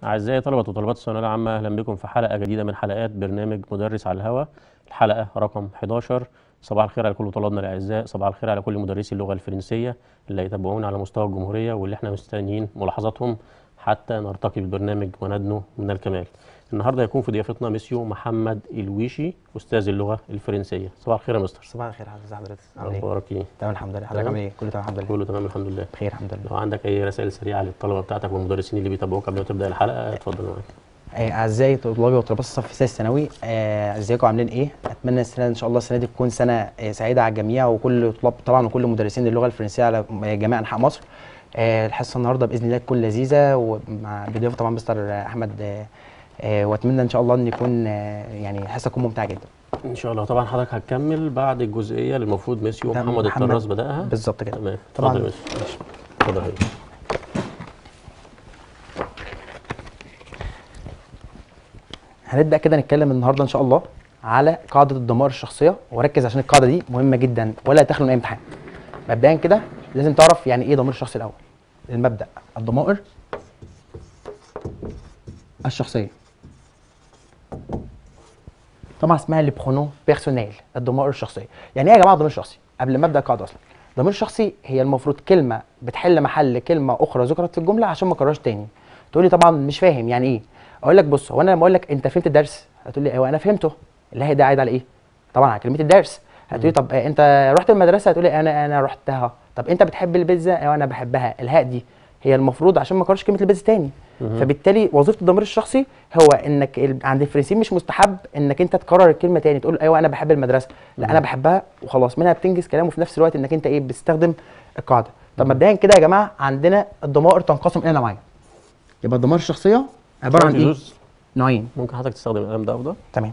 أعزائي طلبة وطالبات الثانوية العامة أهلا بكم في حلقة جديدة من حلقات برنامج مدرس على الهواء الحلقة رقم 11 صباح الخير على كل طلابنا الأعزاء صباح الخير على كل مدرسي اللغة الفرنسية اللي يتابعونا على مستوى الجمهورية واللي احنا مستنيين ملاحظاتهم حتى نرتقي بالبرنامج وندنو من الكمال النهارده هيكون في ضيافتنا مسيو محمد الويشي أستاذ اللغة الفرنسية صباح الخير يا مستر صباح الخير حضرتك حضرتك عامل ايه؟ أخبارك إيه؟ تمام الحمد لله حضرتك تمام؟ عامل ايه؟ كله تمام الحمد لله كله تمام الحمد لله بخير الحمد لله لو عندك أي رسائل سريعة للطلبة بتاعتك والمدرسين اللي بيتابعوك قبل ما تبدأ الحلقة اتفضل معاك آه، اعزائي طلابي وطلبات الصف الثالث الثانوي آه، ازيكم عاملين ايه؟ اتمنى السنه ان شاء الله السنه دي تكون سنه آه، سعيده على الجميع وكل طلاب طبعا وكل مدرسين اللغه الفرنسيه على جميع انحاء مصر آه، الحصه النهارده باذن الله تكون لذيذه ومع بضيافه طبعا مستر احمد آه، آه، واتمنى ان شاء الله ان يكون آه، يعني الحصه تكون ممتعه جدا ان شاء الله طبعا حضرتك هتكمل بعد الجزئيه اللي المفروض ميسيو ده محمد محمد الطراز بداها بالظبط كده تمام طبعاً. اتفضل يا ميسيو اتفضل يا حبيبي. هنبدا كده نتكلم النهارده ان شاء الله على قاعده الضمائر الشخصيه وركز عشان القاعده دي مهمه جدا ولا تخلو من اي امتحان مبدئيا كده لازم تعرف يعني ايه ضمير الشخصي الاول المبدا الضمائر الشخصيه طبعا اسمها لي برونون بيرسونيل الضمائر الشخصيه يعني ايه يا جماعه ضمير شخصي قبل ما ابدا القاعده اصلا ضمير شخصي هي المفروض كلمه بتحل محل كلمه اخرى ذكرت في الجمله عشان ما اكررهاش تاني تقول لي طبعا مش فاهم يعني ايه اقول لك بص هو انا لما اقول لك انت فهمت الدرس هتقول لي ايوه انا فهمته اللي هي ده عايد على ايه طبعا على كلمه الدرس هتقول لي طب آه، انت رحت المدرسه هتقول لي انا انا رحتها طب انت بتحب البيتزا ايوه انا بحبها الهاء دي هي المفروض عشان ما اكررش كلمه البيتزا تاني فبالتالي وظيفه الضمير الشخصي هو انك ال- عند الفرنسيين مش مستحب انك انت تكرر الكلمه تاني تقول ايوه انا بحب المدرسه لا انا بحبها وخلاص منها بتنجز كلام وفي نفس الوقت انك انت ايه بتستخدم القاعده طب مبدئيا كده يا جماعه عندنا الضمائر تنقسم الى نوعين يبقى الضمائر الشخصيه عباره عن ايه يجوز نوعين ممكن حضرتك تستخدم القلم ده افضل تمام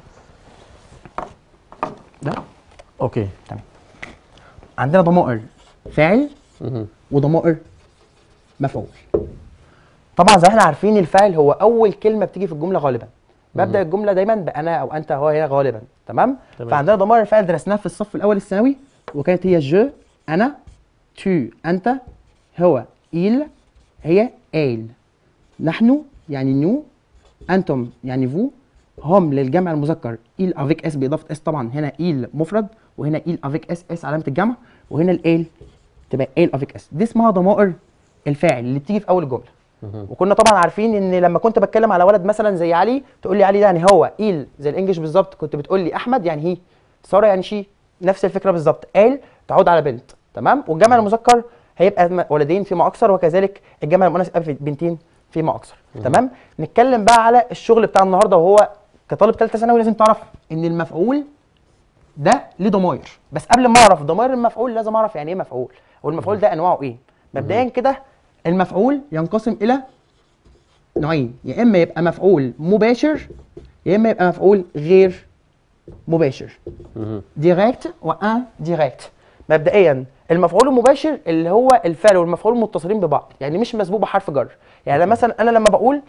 ده اوكي عندنا ضمائر فاعل مهم. وضمائر مفعول طبعا زي ما احنا عارفين الفاعل هو اول كلمه بتيجي في الجمله غالبا ببدا الجمله دايما بانا او انت هو هي غالبا تمام تمام. فعندنا ضمائر الفاعل درسناها في الصف الاول الثانوي وكانت هي جو انا تو انت هو il هي elle نحن يعني نو انتم يعني فو هم للجمع المذكر il avec s باضافه اس طبعا هنا il مفرد وهنا il avec s s علامه الجمع وهنا ال تبقى ال avec s دي اسمها ضمائر الفاعل اللي بتيجي في اول الجمله مهم. وكنا طبعا عارفين ان لما كنت بتكلم على ولد مثلا زي علي تقول لي علي ده يعني هو ايل زي الانجليش بالظبط كنت بتقول لي احمد يعني هي ساره يعني شي نفس الفكره بالظبط ال تعود على بنت تمام والجمع المذكر هيبقى م- ولدين فيما اكثر وكذلك الجمع المؤنث يبقى في بنتين فيما اكثر تمام نتكلم بقى على الشغل بتاع النهارده وهو كطالب ثالثه ثانوي لازم تعرف ان المفعول ده ليه ضماير بس قبل ما اعرف ضمائر المفعول لازم اعرف يعني ايه مفعول والمفعول ده انواعه ايه مبدئيا كده المفعول ينقسم الى نوعين يا اما يبقى مفعول مباشر يا اما يبقى مفعول غير مباشر مهم. ديريكت وان ديريكت مبدئيا المفعول المباشر اللي هو الفعل والمفعول متصلين ببعض يعني مش مسبوق بحرف جر يعني مثلا انا لما بقول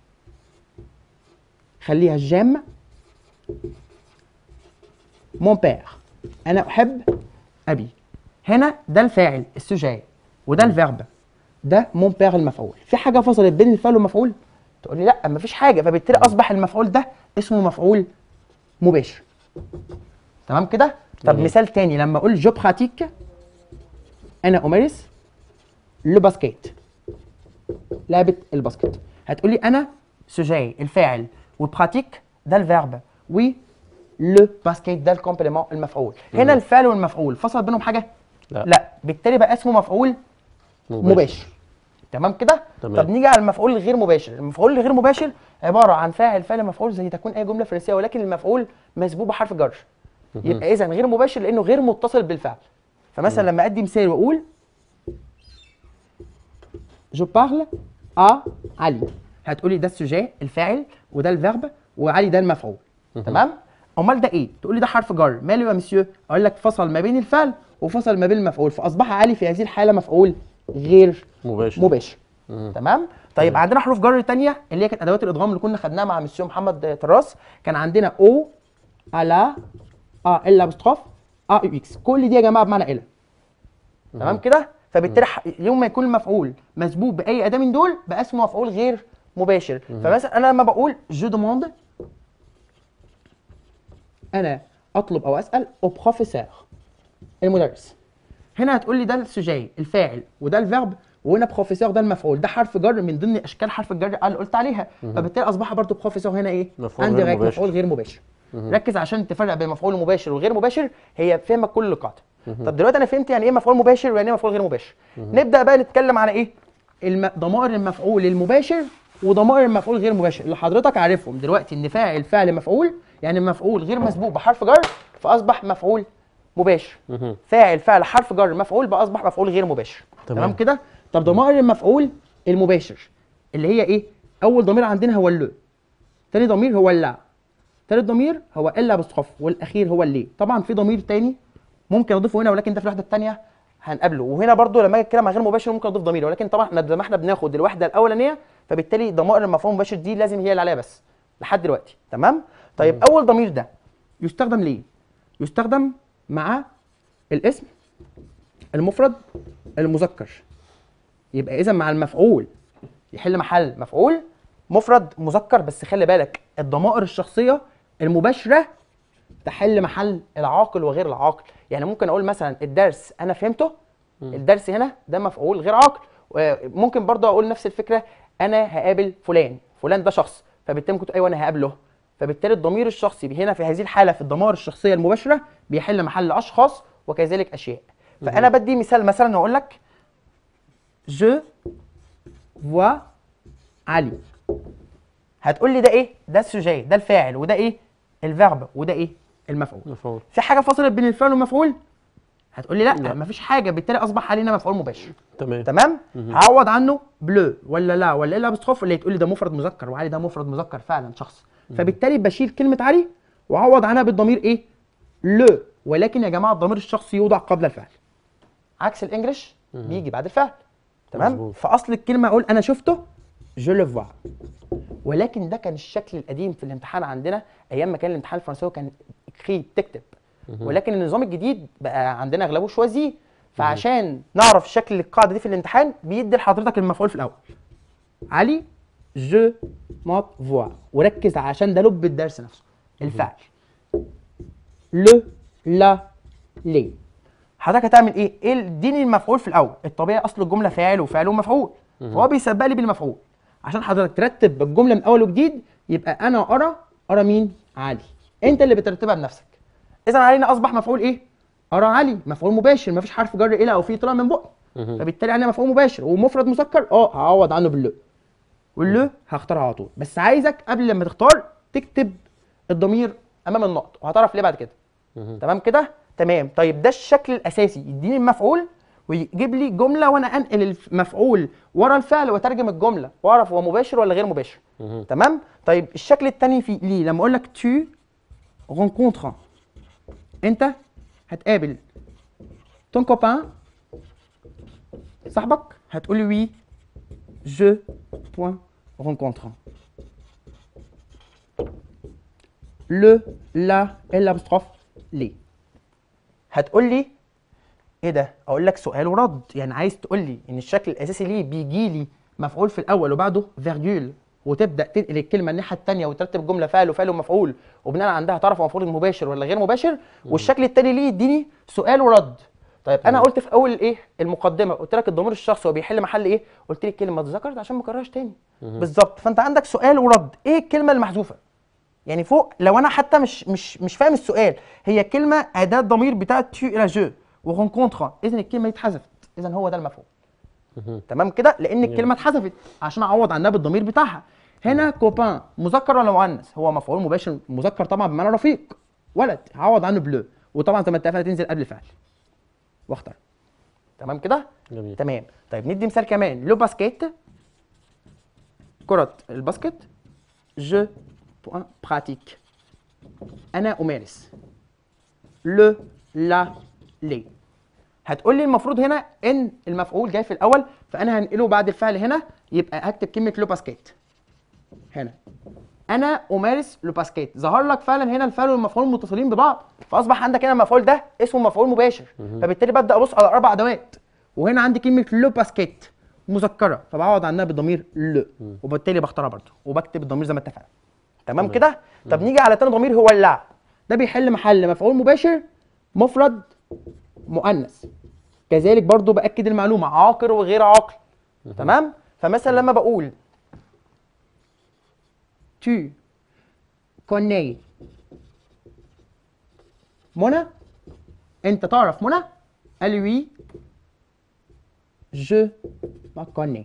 خليها جيم مون بير انا احب ابي هنا ده الفاعل السجاي وده الفيرب ده مون بير المفعول في حاجه فصلت بين الفعل والمفعول تقول لي لا مفيش حاجه فبالتالي اصبح المفعول ده اسمه مفعول مباشر تمام كده طب جميل. مثال تاني لما اقول جو براتيك انا امارس لو باسكيت لعبه الباسكت هتقولي انا سجاي الفاعل وبراتيك ده الفيرب و لو باسكيت ده الكومبليمون المفعول هنا الفعل والمفعول فصل بينهم حاجه لا. لا بالتالي بقى اسمه مفعول مباشر تمام كده تمام. طب نيجي على المفعول الغير مباشر المفعول الغير مباشر عباره عن فاعل فعل مفعول زي تكون اي جمله فرنسيه ولكن المفعول مسبوق بحرف جر يبقى اذا غير مباشر لانه غير متصل بالفعل فمثلا لما ادي مثال واقول جو بارل ا علي هتقولي ده السوجي الفاعل وده الفيرب وعلي ده المفعول تمام امال ده ايه تقول لي ده حرف جر ماله يا مسيو اقول لك فصل ما بين الفعل وفصل ما بين المفعول فاصبح علي في هذه الحاله مفعول غير مباشر مباشر مم. تمام طيب عندنا حروف جر تانية اللي هي كانت ادوات الادغام اللي كنا خدناها مع مسيو محمد تراس كان عندنا او الا ا ال ابستروف ا يو اكس كل دي يا جماعه بمعنى اله تمام كده فبالتالي ح- يوم ما يكون المفعول مسبوق باي اداه من دول بقى اسمه مفعول غير مباشر فمثلا انا لما بقول جو دوموند انا اطلب او اسال او بروفيسور المدرس هنا هتقول لي ده السجاي الفاعل وده الفيرب وهنا بروفيسور ده المفعول ده حرف جر من ضمن اشكال حرف الجر اللي قلت عليها فبالتالي اصبح برضو بروفيسور هنا ايه مفعول غير indirect، مباشر. مفعول غير مباشر ركز عشان تفرق بين مفعول مباشر وغير مباشر هي فهمك كل القاعده طب دلوقتي انا فهمت يعني ايه مفعول مباشر ويعني ايه مفعول غير مباشر نبدا بقى نتكلم على ايه الم... ضمائر المفعول المباشر وضمائر المفعول غير مباشر اللي حضرتك عارفهم دلوقتي ان فاعل فعل مفعول يعني مفعول غير مسبوق بحرف جر فاصبح مفعول مباشر مهم. فاعل فعل حرف جر مفعول بقى اصبح مفعول غير مباشر تمام. تمام كده طب ضمائر المفعول المباشر اللي هي ايه اول ضمير عندنا هو اللو تاني ضمير هو اللا تالت ضمير هو الا بستخف والاخير هو اللي طبعا في ضمير تاني ممكن اضيفه هنا ولكن ده في الوحده الثانيه هنقابله وهنا برضو لما اجي اتكلم عن غير مباشر ممكن اضيف ضمير ولكن طبعا احنا زي ما احنا بناخد الوحده الاولانيه فبالتالي ضمائر المفعول المباشر دي لازم هي اللي عليها بس لحد دلوقتي تمام طيب اول ضمير ده يستخدم ليه يستخدم مع الاسم المفرد المذكر يبقى اذا مع المفعول يحل محل مفعول مفرد مذكر بس خلي بالك الضمائر الشخصيه المباشره تحل محل العاقل وغير العاقل يعني ممكن اقول مثلا الدرس انا فهمته الدرس هنا ده مفعول غير عاقل ممكن برضه اقول نفس الفكره انا هقابل فلان فلان ده شخص فبالتالي ممكن تقول ايوه انا هقابله فبالتالي الضمير الشخصي هنا في هذه الحاله في الضمائر الشخصيه المباشره بيحل محل اشخاص وكذلك اشياء فانا بدي مثال مثلا اقول لك je vois علي هتقول لي ده ايه ده السجاي ده الفاعل وده ايه الفيرب وده ايه المفعول مفعول في حاجه فصلت بين الفعل والمفعول هتقول لي لا, لا. مفيش حاجه بالتالي اصبح علينا مفعول مباشر تمام تمام هعوض عنه بلو ولا لا ولا الا بستخف اللي تقول لي ده مفرد مذكر وعلي ده مفرد مذكر فعلا شخص فبالتالي بشيل كلمه علي واعوض عنها بالضمير ايه لو ولكن يا جماعه الضمير الشخصي يوضع قبل الفعل عكس الانجليش بيجي بعد الفعل تمام مظبوط. فاصل الكلمه اقول انا شفته جو لو فوا ولكن ده كان الشكل القديم في الامتحان عندنا ايام ما كان الامتحان الفرنساوي كان اكري تكتب ولكن النظام الجديد بقى عندنا اغلبه شوازي فعشان نعرف شكل القاعده دي في الامتحان بيدي لحضرتك المفعول في الاول علي جو مات فوا وركز عشان ده لب الدرس نفسه الفعل لو لا لي حضرتك هتعمل ايه؟ ايه اديني المفعول في الاول، الطبيعي اصل الجمله فاعل وفعل ومفعول، فهو بيسبق لي بالمفعول عشان حضرتك ترتب الجمله من اول وجديد يبقى انا ارى ارى مين؟ علي. انت اللي بترتبها بنفسك. اذا علينا اصبح مفعول ايه؟ ارى علي، مفعول مباشر مفيش حرف جر الى او في طلع من بقي. فبالتالي علينا مفعول مباشر ومفرد مسكر اه هعوض عنه باللو. واللو هختارها على طول، بس عايزك قبل لما تختار تكتب الضمير امام النقط وهتعرف ليه بعد كده. تمام كده تمام طيب ده الشكل الاساسي يديني المفعول ويجيب لي جمله وانا انقل المفعول ورا الفعل واترجم الجمله واعرف هو مباشر ولا غير مباشر تمام طيب الشكل الثاني في ليه لما اقول لك tu rencontres انت هتقابل ton copain صاحبك هتقول لي وي je point rencontre le la et l'apostrophe ليه هتقول لي ايه ده اقول لك سؤال ورد يعني عايز تقول لي ان الشكل الاساسي ليه بيجي لي مفعول في الاول وبعده فيرجول وتبدا تنقل الكلمه الناحيه الثانيه وترتب الجمله فعل وفعل ومفعول وبناء عندها تعرف هو مفعول مباشر ولا غير مباشر والشكل الثاني ليه يديني سؤال ورد طيب انا قلت في اول ايه المقدمه قلت لك الضمير الشخصي هو بيحل محل ايه قلت لي الكلمه اتذكرت عشان ما اكررهاش تاني بالظبط فانت عندك سؤال ورد ايه الكلمه المحذوفه يعني فوق لو انا حتى مش مش مش فاهم السؤال هي كلمه اداه ضمير بتاعت تو الى جو ورونكونتر اذا الكلمه دي اتحذفت اذا هو ده المفعول تمام كده لان الكلمه اتحذفت عشان اعوض عنها بالضمير بتاعها هنا كوبان مذكر ولا مؤنث هو مفعول مباشر مذكر طبعا بمعنى رفيق ولد هعوض عنه بلو وطبعا زي ما اتفقنا تنزل قبل الفعل واختار تمام كده جميل تمام طيب ندي مثال كمان لو باسكيت كرة الباسكت جو بوان براتيك انا امارس لو لا لي هتقول لي المفروض هنا ان المفعول جاي في الاول فانا هنقله بعد الفعل هنا يبقى هكتب كلمه لو باسكيت هنا انا امارس لو باسكيت ظهر لك فعلا هنا الفعل والمفعول متصلين ببعض فاصبح عندك هنا المفعول ده اسمه مفعول مباشر فبالتالي ببدا ابص على اربع ادوات وهنا عندي كلمه لو باسكيت مذكره فبعوض عنها بالضمير ل وبالتالي بختارها برضه وبكتب الضمير زي ما اتفقنا تمام تمام. كده طب نيجي على تاني ضمير هو اللا ده بيحل محل مفعول مباشر مفرد مؤنث كذلك برضو باكد المعلومه عاقل وغير عاقل تمام فمثلا لما بقول tu connais منى انت تعرف منى قال لي oui je la connais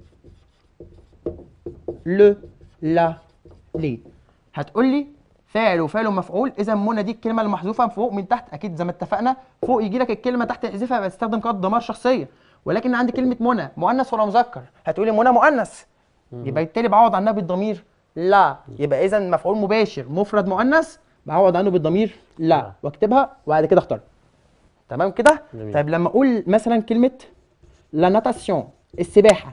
le la les هتقول لي فاعل وفاعل ومفعول اذا منى دي الكلمه المحذوفه فوق من تحت اكيد زي ما اتفقنا فوق يجي لك الكلمه تحت احذفها بستخدم قاعده ضمائر شخصيه ولكن عندي كلمه منى مؤنث ولا مذكر هتقولي منى مؤنث يبقى بالتالي بعوض عنها بالضمير لا يبقى اذا مفعول مباشر مفرد مؤنث بعوض عنه بالضمير لا لا. واكتبها وبعد كده اختار تمام كده جميل. طيب لما اقول مثلا كلمه لا ناتاسيون السباحه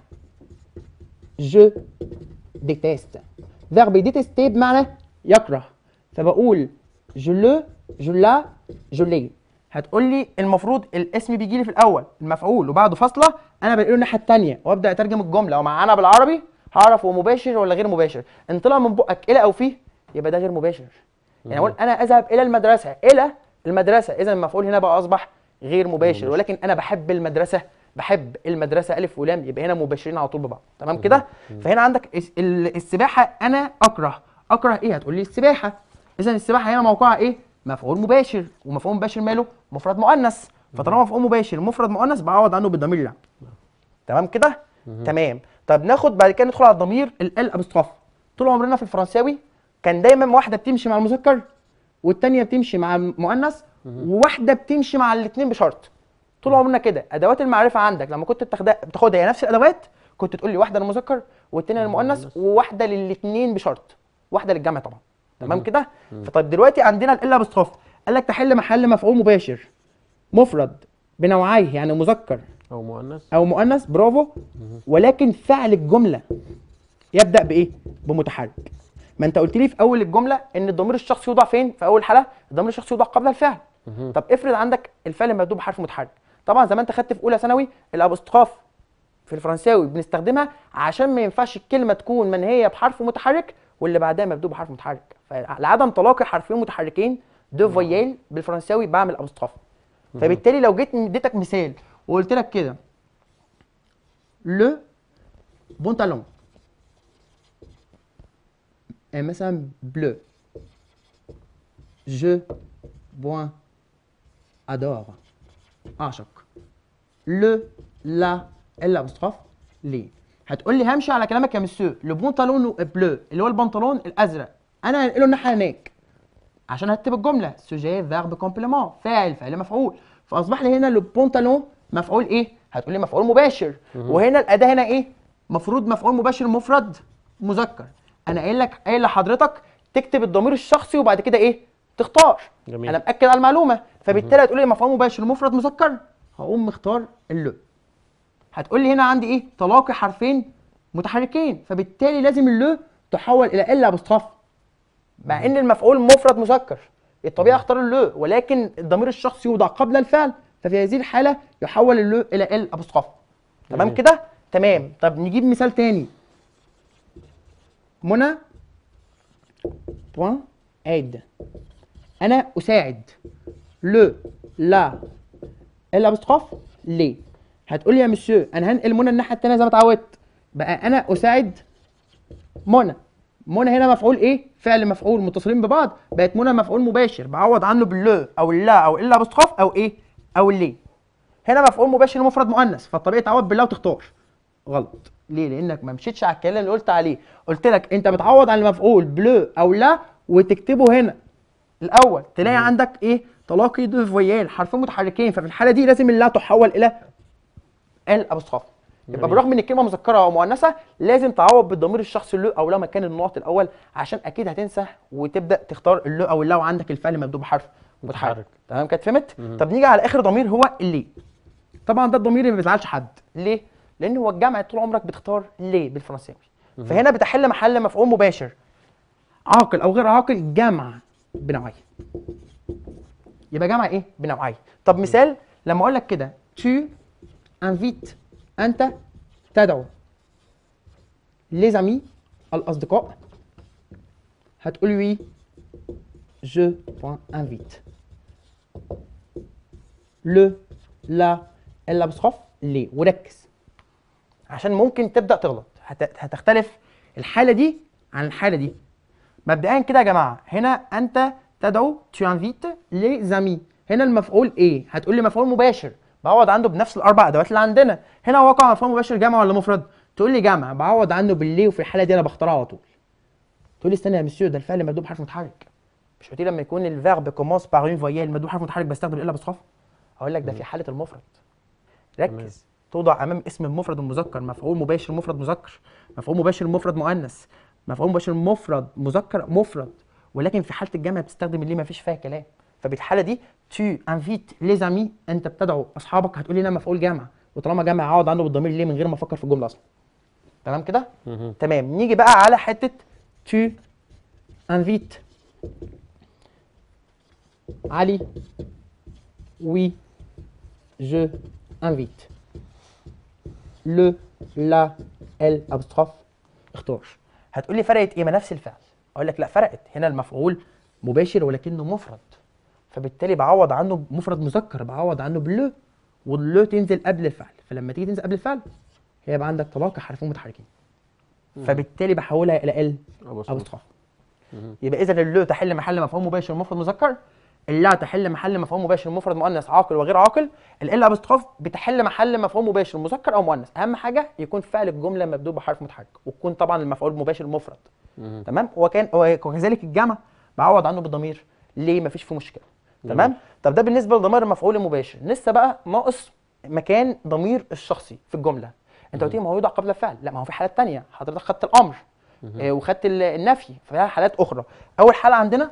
جو ديتيست فيرب ديتيستي بمعنى يكره فبقول جو لو جو لا جو لي هتقول لي المفروض الاسم بيجي لي في الاول المفعول وبعده فاصله انا بلاقي له الناحيه الثانيه وابدا اترجم الجمله ومعانا بالعربي هعرف هو مباشر ولا غير مباشر ان طلع من بقك الى او فيه يبقى ده غير مباشر يعني اقول انا اذهب الى المدرسه الى المدرسه اذا المفعول هنا بقى اصبح غير مباشر ولكن انا بحب المدرسه بحب المدرسه الف ولام يبقى هنا مباشرين على طول ببعض تمام كده فهنا عندك الس- ال- السباحه انا اكره اكره ايه هتقول لي السباحه اذا السباحه هنا موقعها ايه مفعول مباشر ومفعول مباشر ماله مفرد مؤنث فطالما مفعول مباشر مفرد مؤنث بعوض عنه بالضمير لا تمام كده تمام طب ناخد بعد كده ندخل على الضمير ال ابستراف طول عمرنا في الفرنساوي كان دايما واحده بتمشي مع المذكر والتانيه بتمشي مع المؤنث وواحده بتمشي مع الاثنين بشرط طول عمرنا كده ادوات المعرفه عندك لما كنت بتاخدها بتاخدها هي نفس الادوات كنت تقول لي واحده للمذكر والتانيه للمؤنث وواحده للاثنين بشرط واحده للجمع طبعا تمام كده فطيب دلوقتي عندنا ال ابستراف قال لك تحل محل مفعول مباشر مفرد بنوعيه يعني مذكر او مؤنث او مؤنث برافو ولكن فعل الجمله يبدا بايه بمتحرك ما انت قلت لي في اول الجمله ان الضمير الشخصي يوضع فين في اول حاله الضمير الشخصي يوضع قبل الفعل مهم. طب افرض عندك الفعل مبدوء بحرف متحرك طبعا زي ما انت خدت في اولى ثانوي الابوستخاف في الفرنساوي بنستخدمها عشان ما ينفعش الكلمه تكون منهيه بحرف متحرك واللي بعدها مبدوء بحرف متحرك فلعدم تلاقي حرفين متحركين دو فويال بالفرنساوي بعمل ابوستخاف فبالتالي لو جيت اديتك مثال وقلت لك كده لو بونتالون مثلا بلو جو بوان ادور اعشق لو لا الابستراف لي هتقول لي همشي على كلامك يا مسيو لو بونتالون بلو اللي هو البنطلون الازرق انا هنقله الناحيه هناك عشان هكتب الجمله سوجي فيرب كومبليمون فاعل فعل مفعول فاصبح لي هنا لو بونتالون مفعول ايه هتقول لي مفعول مباشر وهنا الاداه هنا ايه مفروض مفعول مباشر مفرد مذكر انا قايل لك قايل لحضرتك تكتب الضمير الشخصي وبعد كده ايه تختار جميل. انا مأكد على المعلومه فبالتالي هتقول لي مفعول مباشر مفرد مذكر هقوم مختار اللو هتقول لي هنا عندي ايه تلاقي حرفين متحركين فبالتالي لازم اللو تحول الى ال ابوستراف مع ان المفعول مفرد مذكر الطبيعي اختار اللو ولكن الضمير الشخصي يوضع قبل الفعل ففي هذه الحاله يحول اللو الى ال ابوستراف تمام جميل. كده تمام طب نجيب مثال تاني منى بوان ايد انا اساعد لو لا الابستراف ليه هتقول لي يا مسيو انا هنقل منى الناحيه التانيه زي ما اتعودت بقى انا اساعد منى منى هنا مفعول ايه فعل مفعول متصلين ببعض بقت منى مفعول مباشر بعوض عنه باللو او اللا او الا ابستراف او ايه او اللي هنا مفعول مباشر مفرد مؤنث فالطبيعي تعوض بالله وتختار غلط ليه لانك ما مشيتش على الكلام اللي قلت عليه قلت لك انت بتعوض عن المفعول بلو او لا وتكتبه هنا الاول تلاقي عندك ايه تلاقي دو فويال حرفين متحركين ففي الحاله دي لازم اللا تحول الى ال ابوستراف يبقى جميل. بالرغم ان الكلمه مذكره او مؤنثه لازم تعوض بالضمير الشخصي اللو او لا مكان النقط الاول عشان اكيد هتنسى وتبدا تختار اللو او اللا وعندك الفعل مبدوء بحرف متحرك متحرك. تمام كده فهمت طب نيجي على اخر ضمير هو اللي طبعا ده الضمير اللي ما بيزعلش حد ليه لان هو الجمع طول عمرك بتختار ليه بالفرنساوي فهنا بتحل محل مفعول مباشر عاقل او غير عاقل جمع بنوعيه يبقى جمع ايه بنوعيه طب مثال لما اقول لك كده tu invites انت تدعو les amis الأصدقاء هتقول وي je invite le la الابستروف ليه وركز عشان ممكن تبدا تغلط هت- هتختلف الحاله دي عن الحاله دي مبدئيا كده يا جماعه هنا انت تدعو tu invites les amis هنا المفعول ايه هتقول لي مفعول مباشر بعوض عنه بنفس الاربع ادوات اللي عندنا هنا واقع مفعول مباشر جمع ولا مفرد تقول لي جمع بعوض عنه بالليه وفي الحاله دي انا بختارها على طول تقول لي استنى يا مسيو ده الفعل مندوب حرف متحرك مش قلت لي لما يكون الفيرب كومونس باغ اون فويال مندوب حرف متحرك بستخدم الا بصرف هقول لك ده في حاله المفرد ركز توضع امام اسم المفرد المذكر مفعول مباشر مفرد مذكر مفعول مباشر مفرد مؤنث مفعول مباشر مفرد مذكر مفرد ولكن في حاله الجمع بتستخدم اللي ما فيش فيها كلام فبالحاله دي تو انفيت لي زامي انت بتدعو اصحابك هتقول لي انا مفعول جمع وطالما جمع اقعد عنه بالضمير ليه من غير ما افكر في الجمله اصلا تمام كده مهم. تمام نيجي بقى على حته تو انفيت علي وي je invite le la ال apostrophe اختار هتقول لي فرقت ايه ما نفس الفعل اقول لك لا فرقت هنا المفعول مباشر ولكنه مفرد فبالتالي بعوض عنه مفرد مذكر بعوض عنه بلو واللو تنزل قبل الفعل فلما تيجي تنزل قبل الفعل هيبقى عندك تلاقي حرفين متحركين فبالتالي بحولها الى ال أبوستروف. ابوستروف مهم. يبقى اذا اللو تحل محل مفعول مباشر مفرد مذكر اللا تحل محل مفعول مباشر مفرد مؤنث عاقل وغير عاقل ال ابوستروف بتحل محل مفعول مباشر مذكر او مؤنث اهم حاجه يكون فعل الجمله مبدوء بحرف متحرك وتكون طبعا المفعول المباشر مفرد مهم. تمام وكان وكذلك الجمع بعوض عنه بالضمير ليه مفيش فيه مشكله تمام طب ده بالنسبه لضمير المفعول المباشر لسه بقى ناقص مكان ضمير الشخصي في الجمله انت قلت لي ما هو يوضع قبل الفعل لا ما هو في حالات تانية حضرتك خدت الامر آه، وخدت ال- النفي فيها حالات اخرى اول حاله عندنا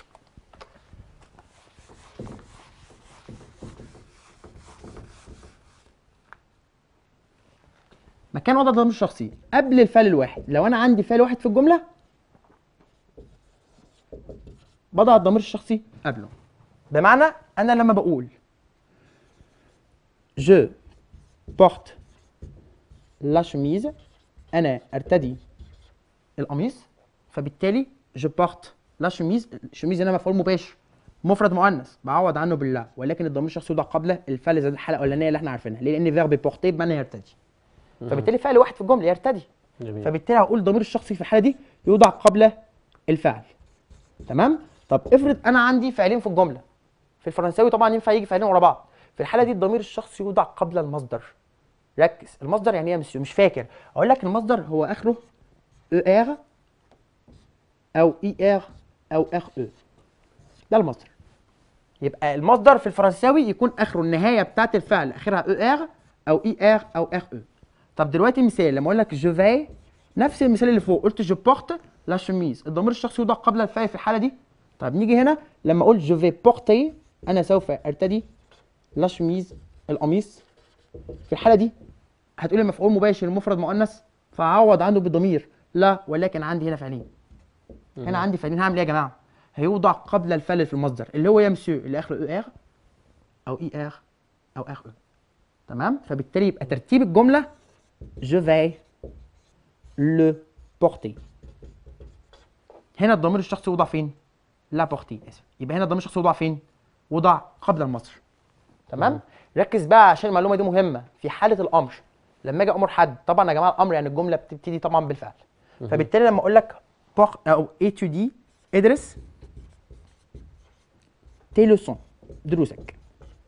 مكان وضع الضمير الشخصي قبل الفعل الواحد لو انا عندي فعل واحد في الجمله بضع الضمير الشخصي قبله بمعنى انا لما بقول je porte la chemise انا ارتدي القميص فبالتالي je porte la chemise الشميز هنا مفعول مباشر مفرد مؤنث بعوض عنه بالله ولكن الضمير الشخصي يوضع قبل الفعل زي الحلقه الاولانيه اللي احنا عارفينها ليه لان فيرب بورتي بمعنى يرتدي فبالتالي فعل واحد في الجمله يرتدي جميل فبالتالي هقول الضمير الشخصي في الحاله دي يوضع قبل الفعل تمام طب افرض انا عندي فعلين في الجمله في الفرنساوي طبعا ينفع يجي فعلين ورا بعض في الحاله دي الضمير الشخصي يوضع قبل المصدر ركز المصدر يعني ايه يا مسيو مش فاكر اقول لك المصدر هو اخره او ار او اي ار او ار او ده المصدر يبقى المصدر في الفرنساوي يكون اخره النهايه بتاعت الفعل اخرها او ار او اي ار او ار او طب دلوقتي مثال لما اقول لك جو في نفس المثال اللي فوق قلت جو بورت لا شميز الضمير الشخصي يوضع قبل الفعل في الحاله دي طب نيجي هنا لما اقول جو في بورتي انا سوف ارتدي لا شميز القميص في الحاله دي هتقولي مفعول مباشر مفرد مؤنث فاعوض عنه بالضمير لا ولكن عندي هنا فعلين هنا عندي فعلين هعمل ايه يا جماعه هيوضع قبل الفعل في المصدر اللي هو يا مسيو اللي اخره او ار او اي ار او ار او تمام فبالتالي يبقى ترتيب الجمله je vais le porter هنا الضمير الشخصي وضع فين لا بورتي اسف يبقى هنا الضمير الشخصي وضع فين وضع قبل المصدر تمام ركز بقى عشان المعلومه دي مهمه في حاله الامر لما اجي امر حد طبعا يا جماعه الامر يعني الجمله بتبتدي طبعا بالفعل فبالتالي لما اقول لك بور او étudie ادرس تي لوسون دروسك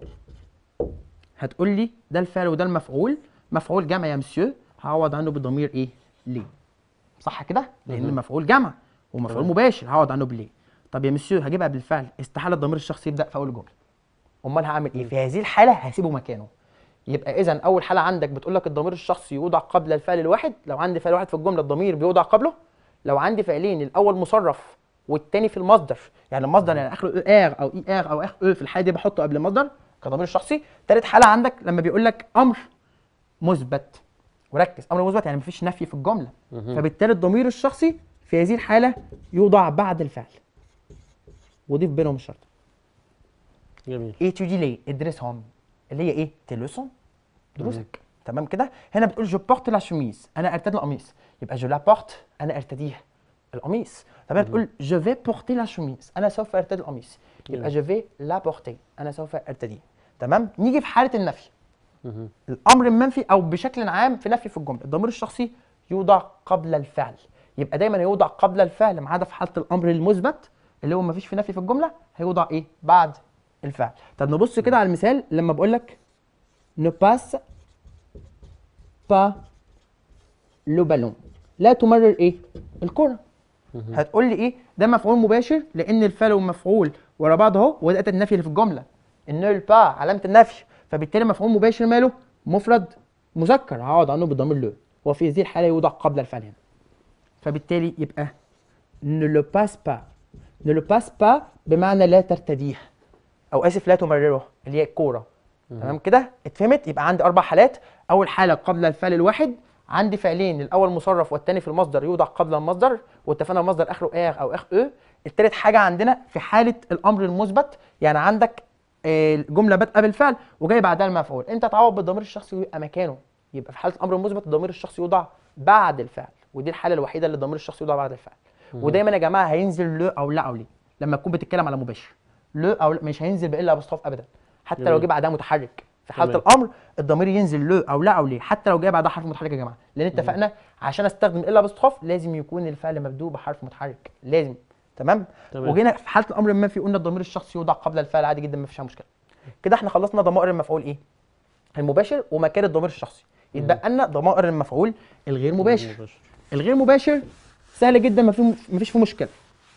هتقول لي ده الفعل وده المفعول مفعول جمع يا مسيو هعوض عنه بضمير ايه ليه صح كده لان مهم. المفعول جمع ومفعول تمام. مباشر هعوض عنه بليه طب يا مسيو هجيبها بالفعل استحاله الضمير الشخصي يبدا في اول جمله امال هعمل ايه في هذه الحاله هسيبه مكانه يبقى اذا اول حاله عندك بتقول لك الضمير الشخصي يوضع قبل الفعل الواحد لو عندي فعل واحد في الجمله الضمير بيوضع قبله لو عندي فعلين الاول مصرف والتاني في المصدر يعني المصدر يعني اخره ار او اي ار او اخ او في الحاله دي بحطه قبل المصدر كضمير شخصي تالت حاله عندك لما بيقول لك امر مثبت وركز امر مثبت يعني مفيش نفي في الجمله مهم. فبالتالي الضمير الشخصي في هذه الحاله يوضع بعد الفعل وضيف بينهم الشرط جميل ايه تيجي ليه ادرسهم اللي هي ايه تلوسون دروسك تمام كده هنا بتقول جو بورت لا شوميز انا ارتدي القميص يبقى جو لا بورت انا ارتديه القميص طب هنا بتقول جو في بورتي لا شوميز انا سوف ارتدي القميص يبقى جو في لا بورتي انا سوف ارتديه تمام نيجي في حاله النفي مهم. الامر المنفي او بشكل عام في نفي في الجمله الضمير الشخصي يوضع قبل الفعل يبقى دايما يوضع قبل الفعل ما عدا في حاله الامر المثبت اللي هو ما فيش في نفي في الجمله هيوضع ايه بعد الفعل طب نبص كده على المثال لما بقول لك ne passe pas le ballon لا تمرر ايه الكره هتقول لي ايه ده مفعول مباشر لان الفعل والمفعول ورا بعض اهو وده أداة النفي اللي في الجمله النول با علامه النفي فبالتالي مفعول مباشر ماله مفرد مذكر هقعد عنه بضمير لو وفي هذه الحاله يوضع قبل الفعل هنا فبالتالي يبقى ne le passe pas ne le passe pas بمعنى لا ترتديه او اسف لا تمرره اللي هي الكوره تمام كده اتفهمت يبقى عندي اربع حالات اول حاله قبل الفعل الواحد عندي فعلين الاول مصرف والثاني في المصدر يوضع قبل المصدر واتفقنا المصدر اخره اغ او اخ او التالت حاجه عندنا في حاله الامر المثبت يعني عندك آه، الجمله بادئه بالفعل وجاي بعدها المفعول انت تعوض بالضمير الشخصي ويبقى مكانه يبقى في حاله الامر المثبت الضمير الشخصي يوضع بعد الفعل ودي الحاله الوحيده اللي الضمير الشخصي يوضع بعد الفعل ودايما يا جماعه هينزل لو او لا او ليه لما تكون بتتكلم على مباشر لو او لا مش هينزل بالا ابوستروف ابدا حتى لو جميل. جه بعدها متحرك في حاله تمام. الامر الضمير ينزل لو او لا او ليه حتى لو جاي بعدها حرف متحرك يا جماعه لان اتفقنا عشان استخدم الا ابوستروف لازم يكون الفعل مبدوء بحرف متحرك لازم تمام تمام. وجينا في حاله الامر المنفي قلنا الضمير الشخصي يوضع قبل الفعل عادي جدا ما فيش مشكله كده احنا خلصنا ضمائر المفعول ايه المباشر ومكان الضمير الشخصي يتبقى لنا ضمائر المفعول الغير مباشر الغير مباشر سهل جدا ما فيه ما فيش فيه مشكله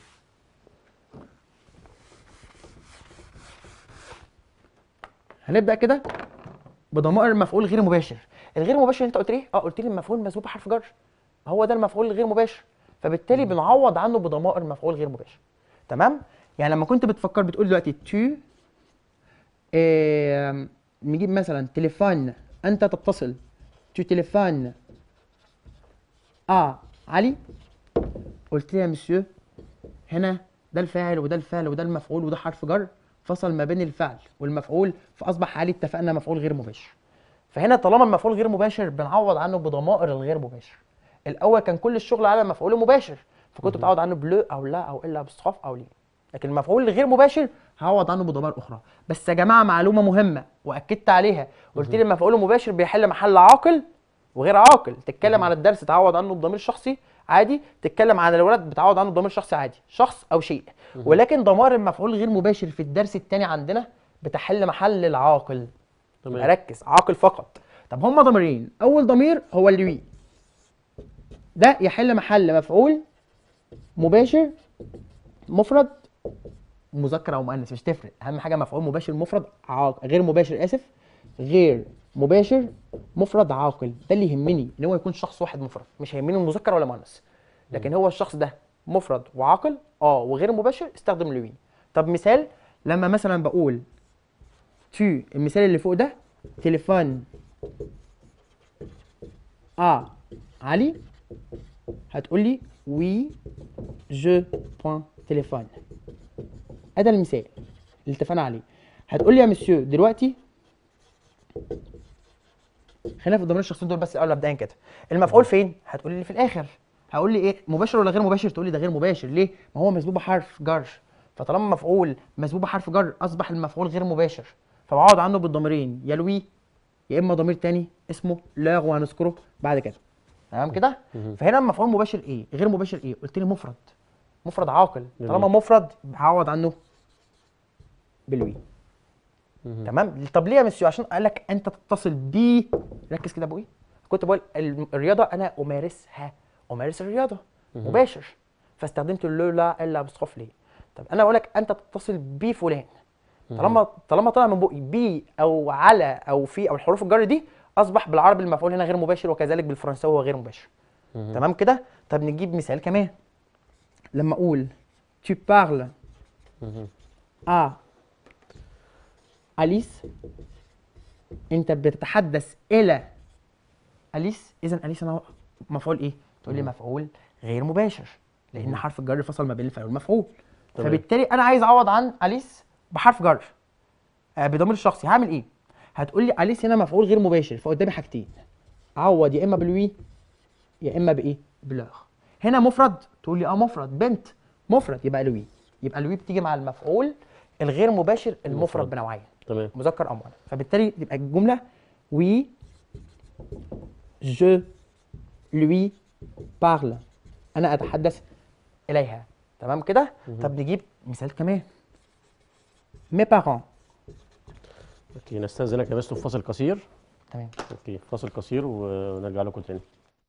هنبدا كده بضمائر المفعول غير مباشر الغير مباشر انت قلت لي اه قلت لي المفعول مسبوق بحرف جر هو ده المفعول الغير مباشر فبالتالي بنعوض عنه بضمائر مفعول غير مباشر تمام يعني لما كنت بتفكر بتقول دلوقتي تو آم، نجيب مثلا تليفون انت تتصل تو تليفون اه علي قلت لي يا مسيو هنا ده الفاعل وده الفعل وده المفعول وده حرف جر فصل ما بين الفعل والمفعول فاصبح علي اتفقنا مفعول غير مباشر فهنا طالما المفعول غير مباشر بنعوض عنه بضمائر الغير مباشر الاول كان كل الشغل على المفعول المباشر فكنت بتعوض عنه بلو او لا او الا بصحاف او ليه لكن المفعول الغير مباشر هعوض عنه بضمائر اخرى بس يا جماعه معلومه مهمه واكدت عليها قلت لي المفعول المباشر بيحل محل عاقل وغير عاقل تتكلم عن الدرس تعوض عنه بضمير شخصي عادي تتكلم عن الولد بتعوض عنه بضمير شخصي عادي شخص او شيء ولكن ضمائر المفعول غير مباشر في الدرس الثاني عندنا بتحل محل العاقل تمام. يبقى ركز عاقل فقط طب هما ضميرين اول ضمير هو اللي ده يحل محل مفعول مباشر مفرد مذكر او مؤنث مش تفرق اهم حاجه مفعول مباشر مفرد عاقل غير مباشر اسف غير مباشر مفرد عاقل ده اللي يهمني ان هو يكون شخص واحد مفرد مش هيهمني المذكر ولا مؤنث لكن هو الشخص ده مفرد وعاقل اه وغير مباشر استخدم لوي طب مثال لما مثلا بقول تو المثال اللي فوق ده تليفون اه علي هتقول لي وي جو بوان تليفون ادي المثال اللي اتفقنا عليه هتقول لي يا مسيو دلوقتي خلينا في الضمير الشخصين دول بس الاول مبدئيا كده المفعول فين هتقول لي في الاخر هقول لي ايه مباشر ولا غير مباشر تقول لي ده غير مباشر ليه ما هو مسبوق بحرف جر فطالما مفعول مسبوق بحرف جر اصبح المفعول غير مباشر فبعوض عنه بالضميرين يا لوي يا اما ضمير تاني اسمه لاغ وهنذكره بعد كده تمام كده فهنا المفعول مباشر ايه غير مباشر ايه قلت لي مفرد مفرد عاقل جميل. طالما مفرد هعوض عنه بالوي مهم. تمام طب ليه يا مسيو عشان قال لك انت تتصل بي ركز كده يا ابوي كنت بقول ال- الرياضه انا امارسها امارس الرياضه مباشر فاستخدمت اللو لا الا بصرف ليه طب انا اقول لك انت تتصل بي فلان طالما طالما طلع من بقي بي او على او في او الحروف الجر دي اصبح بالعربي المفعول هنا غير مباشر وكذلك بالفرنساوي هو غير مباشر مهم. تمام كده طب نجيب مثال كمان لما اقول tu parles مهم. à أليس أنت بتتحدث إلى أليس إذا أليس أنا مفعول إيه؟ تقول لي مفعول غير مباشر لأن حرف الجر فصل ما بين الفعل والمفعول تمام. فبالتالي أنا عايز أعوض عن أليس بحرف جر آه بضمير الشخصي هعمل إيه؟ هتقول لي اليس هنا مفعول غير مباشر فقدامي حاجتين عوض يا اما بلوي يا اما بايه بلوغ هنا مفرد تقول لي اه مفرد بنت مفرد يبقى لوي يبقى لوي بتيجي مع المفعول الغير مباشر المفرد المفرد. بنوعين تمام مذكر او مؤنث فبالتالي تبقى الجمله وي je lui parle انا اتحدث اليها تمام كده طب نجيب مثال كمان mes parents اوكي نستاذنك يا مستر في فاصل قصير تمام اوكي فاصل قصير ونرجع لكم تاني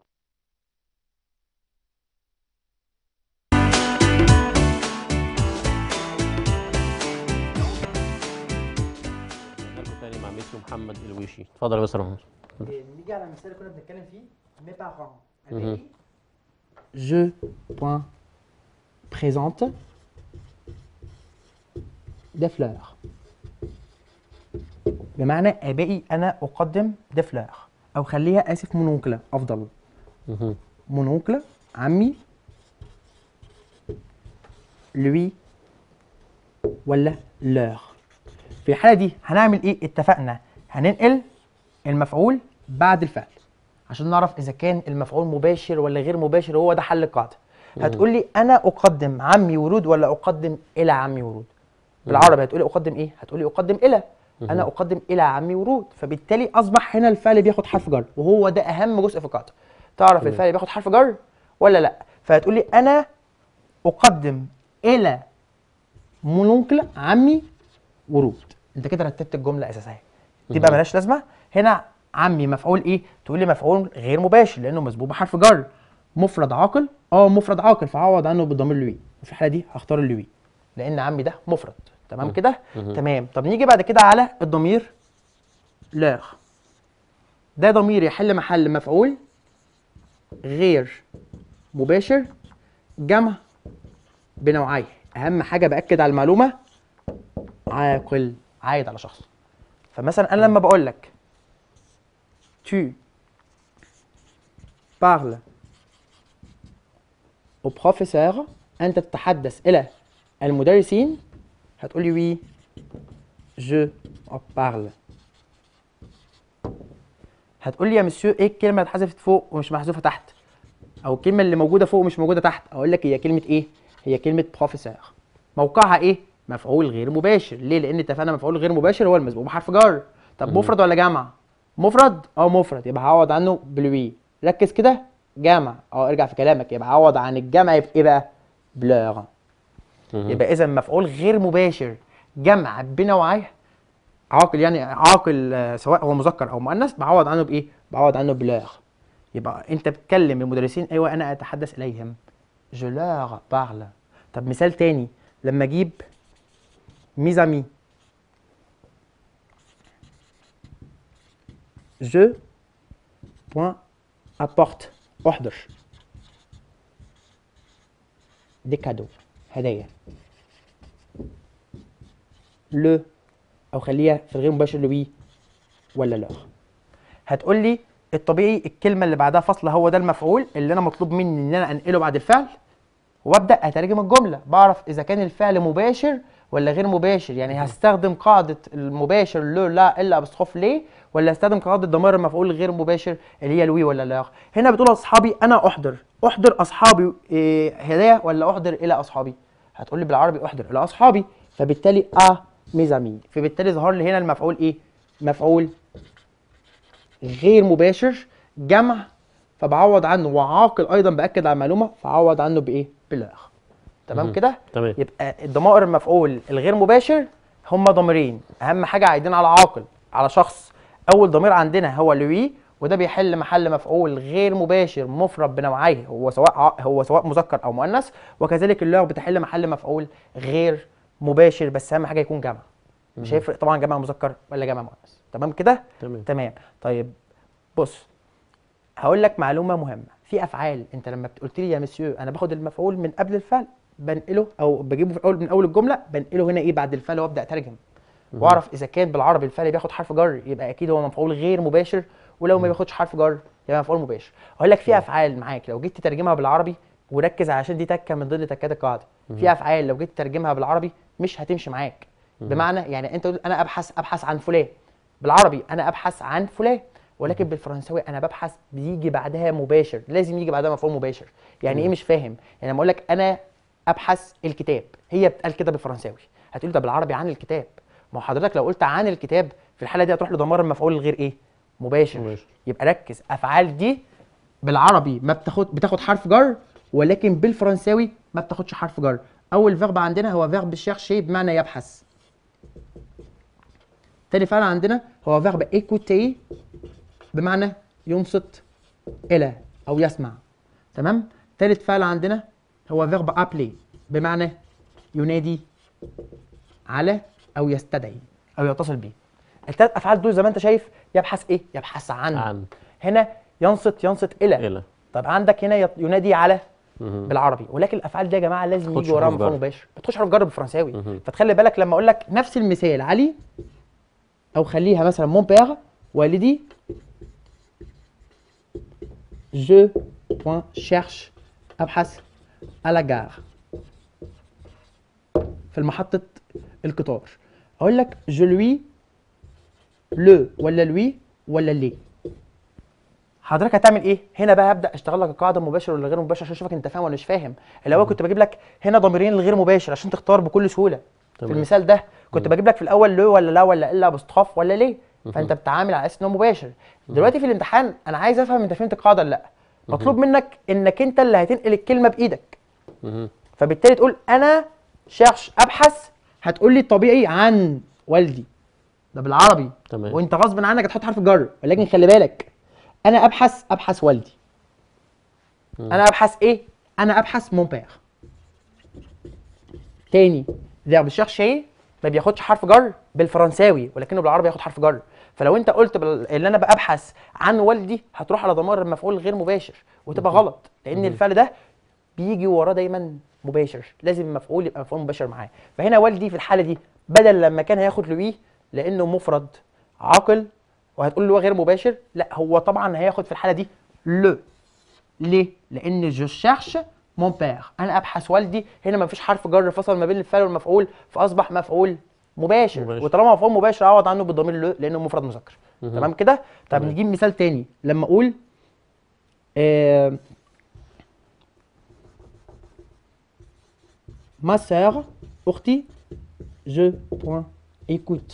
رجعنا لكم تاني مع ميسيو محمد الويشي اتفضل يا مستر محمد نيجي على المثال اللي كنا بنتكلم فيه mes parents Mhm. je point présente des fleurs بمعنى ابائي انا اقدم des fleurs او خليها اسف مونونكلا افضل مهم. مونونكلا عمي لوي ولا لور في الحاله دي هنعمل ايه اتفقنا هننقل المفعول بعد الفعل عشان نعرف اذا كان المفعول مباشر ولا غير مباشر هو ده حل القاعده هتقول لي انا اقدم عمي ورود ولا اقدم الى عمي ورود بالعربي هتقولي اقدم ايه هتقولي اقدم الى انا اقدم الى عمي ورود فبالتالي اصبح هنا الفعل بياخد حرف جر وهو ده اهم جزء في القاعده تعرف الفعل بياخد حرف جر ولا لا فهتقول لي انا اقدم الى مونونكل عمي ورود انت كده رتبت الجمله اساسيه تبقى ملهاش لازمه هنا عمي مفعول ايه تقول لي مفعول غير مباشر لانه مسبوق بحرف جر مفرد عاقل اه مفرد عاقل فعوض عنه بالضمير لوي وفي الحاله دي هختار اللوي لان عمي ده مفرد تمام كده تمام طب نيجي بعد كده على الضمير لاغ ده ضمير يحل محل مفعول غير مباشر جمع بنوعيه اهم حاجه باكد على المعلومه عاقل عايد على شخص فمثلا انا لما بقول لك tu parles au professeur انت تتحدث الى المدرسين هتقول لي وي je en parle هتقول لي يا مسيو ايه الكلمه اللي اتحذفت فوق ومش محذوفه تحت او الكلمه اللي موجوده فوق ومش موجوده تحت اقول لك هي كلمه ايه هي كلمه بروفيسور موقعها ايه مفعول غير مباشر ليه لان اتفقنا مفعول غير مباشر هو المسبوق بحرف جر طب مفرد ولا جمع مفرد اه مفرد يبقى هعوض عنه بلوي ركز كده جمع اه ارجع في كلامك يبقى هعوض عن الجمع يبقى ايه بقى بلوغ مهم. يبقى اذا مفعول غير مباشر جمع بنوعيه عاقل يعني عاقل آه، سواء هو مذكر او مؤنث بعوض عنه بايه بعوض عنه بلوغ يبقى انت بتكلم المدرسين ايوه انا اتحدث اليهم je leur parle طب مثال تاني لما اجيب mes amis je point apporte احضر des cadeaux هدايا le او خليها في الغير مباشر لوي ولا لا هتقول لي الطبيعي الكلمه اللي بعدها فصل هو ده المفعول اللي انا مطلوب مني ان انا انقله بعد الفعل وابدا اترجم الجمله بعرف اذا كان الفعل مباشر ولا غير مباشر يعني هستخدم قاعده المباشر لو لا الا ابستخاف ليه ولا هستخدم قاعده ضمير المفعول الغير مباشر اللي هي الوي ولا لا هنا بتقول اصحابي انا احضر احضر اصحابي إيه هدايا ولا احضر الى اصحابي هتقول لي بالعربي احضر الى اصحابي فبالتالي ا ميزامي فبالتالي ظهر لي هنا المفعول ايه مفعول غير مباشر جمع فبعوض عنه وعاقل ايضا باكد على المعلومه فعوض عنه بايه بالاغ تمام مهم. كده تمام يبقى الضمائر المفعول الغير مباشر هما ضميرين اهم حاجه عايدين على عاقل على شخص اول ضمير عندنا هو لوي وده بيحل محل مفعول غير مباشر مفرد بنوعيه هو سواء ع- هو سواء مذكر او مؤنث وكذلك اللغه بتحل محل مفعول غير مباشر بس اهم حاجه يكون جمع مش هيفرق طبعا جمع مذكر ولا جمع مؤنث تمام كده تمام تمام طيب بص هقول لك معلومه مهمه في افعال انت لما قلت لي يا مسيو انا باخد المفعول من قبل الفعل بنقله او بجيبه في اول من اول الجمله بنقله هنا ايه بعد الفعل وابدا اترجم واعرف اذا كان بالعربي الفعل بياخد حرف جر يبقى اكيد هو مفعول غير مباشر ولو ما بياخدش حرف جر يبقى مفعول مباشر اقول لك في افعال معاك لو جيت تترجمها بالعربي وركز عشان دي تكه من ضمن تكات القاعده في افعال لو جيت تترجمها بالعربي مش هتمشي معاك بمعنى يعني انت تقول انا ابحث ابحث عن فلان بالعربي انا ابحث عن فلان ولكن بالفرنساوي انا ببحث بيجي بعدها مباشر لازم يجي بعدها مفعول مباشر يعني ايه مش فاهم يعني لما اقول لك انا ابحث الكتاب هي بتقال كده بالفرنساوي هتقول ده بالعربي عن الكتاب ما هو حضرتك لو قلت عن الكتاب في الحاله دي هتروح لضمير المفعول الغير ايه مباشر, مباشر. يبقى ركز افعال دي بالعربي ما بتاخد بتاخد حرف جر ولكن بالفرنساوي ما بتاخدش حرف جر اول فيرب عندنا هو فيرب شيرشي بمعنى يبحث تاني فعل عندنا هو فيرب écouter بمعنى ينصت الى او يسمع تمام تالت فعل عندنا هو فيرب appeler بمعنى ينادي على او يستدعي او يتصل بيه التلات افعال دول زي ما انت شايف يبحث ايه يبحث عن, عن هنا ينصت ينصت الى الى طب عندك هنا يط- ينادي على مهم. بالعربي ولكن الافعال دي يا جماعه لازم تاخدش يجي وراها حرف مفعول جر. مباشر بتخش حرف جر بالفرنساوي مهم. فتخلي بالك لما اقول لك نفس المثال علي او خليها مثلا مون بير والدي je point cherche ابحث على جار في محطة القطار اقول لك je lui le ولا lui ولا لي حضرتك هتعمل ايه؟ هنا بقى هبدا اشتغل لك القاعده مباشر ولا غير مباشر عشان اشوفك انت فاهم ولا مش فاهم. الاول كنت بجيب لك هنا ضميرين الغير مباشر عشان تختار بكل سهوله. في تمام. المثال ده كنت بجيب لك في الاول لو ولا لا ولا الا بستخاف ولا ليه؟ فانت بتتعامل على اساس انه مباشر. دلوقتي في الامتحان انا عايز افهم انت فهمت القاعده ولا لا. مطلوب منك انك انت اللي هتنقل الكلمه بايدك. مهم. فبالتالي تقول انا شخص ابحث هتقول لي طبيعي عن والدي ده بالعربي تمام. وانت غصب عنك هتحط حرف الجر ولكن خلي بالك انا ابحث ابحث والدي انا ابحث ايه انا ابحث مون بير تاني فيرب شيرشي ما بياخدش حرف جر بالفرنساوي ولكنه بالعربي ياخد حرف جر فلو انت قلت بال... اللي انا ببحث عن والدي هتروح على ضمير المفعول غير مباشر وتبقى غلط لان الفعل ده بيجي وراه دايما مباشر لازم المفعول يبقى مفعول مباشر معاه فهنا والدي في الحاله دي بدل لما كان هياخد لوي لانه مفرد عاقل وهتقول له غير مباشر لا هو طبعا هياخد في الحاله دي لو ليه؟ لأن جو شيرش مون بير أنا أبحث والدي هنا ما فيش حرف جر فصل ما بين الفعل والمفعول فأصبح مفعول مباشر, مباشر. وطالما مفعول مباشر أعوض عنه بالضمير لو لأنه مفرد مذكر مهم. تمام كده؟ طب تمام. نجيب مثال تاني لما أقول آه ما سœur أختي je point écoute